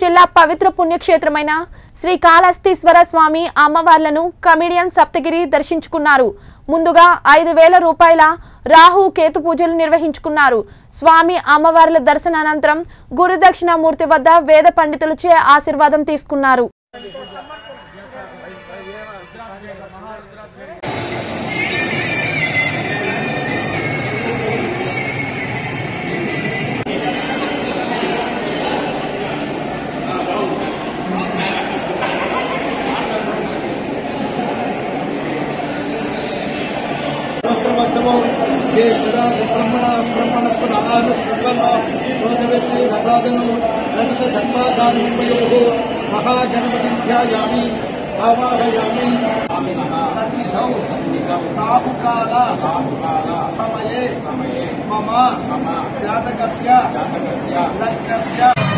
జిల్లా పవిత్ర పుణ్యక్షేత్రమైన శ్రీ కాళహస్తీశ్వర స్వామి అమ్మవార్లను కమిడియన్ సప్తగిరి దర్శించుకున్నారు ముందుగా ఐదు వేల రూపాయల రాహు కేతు పూజలు నిర్వహించుకున్నారు స్వామి అమ్మవార్ల దర్శనానంతరం గురుదక్షిణామూర్తి వద్ద వేద పండితులచే ఆశీర్వాదం తీసుకున్నారు सर्वस्तवो ज्येष्ठराज ब्रह्मण ब्रह्मणस्पद आनुस्वर्ण नोदवस्य दसादनो रजत सर्वाधारमुम्बयोः महागणपतिं ध्यायामि आवाहयामि सन्निधौ राहुकाल समये मम जातकस्य लग्नस्य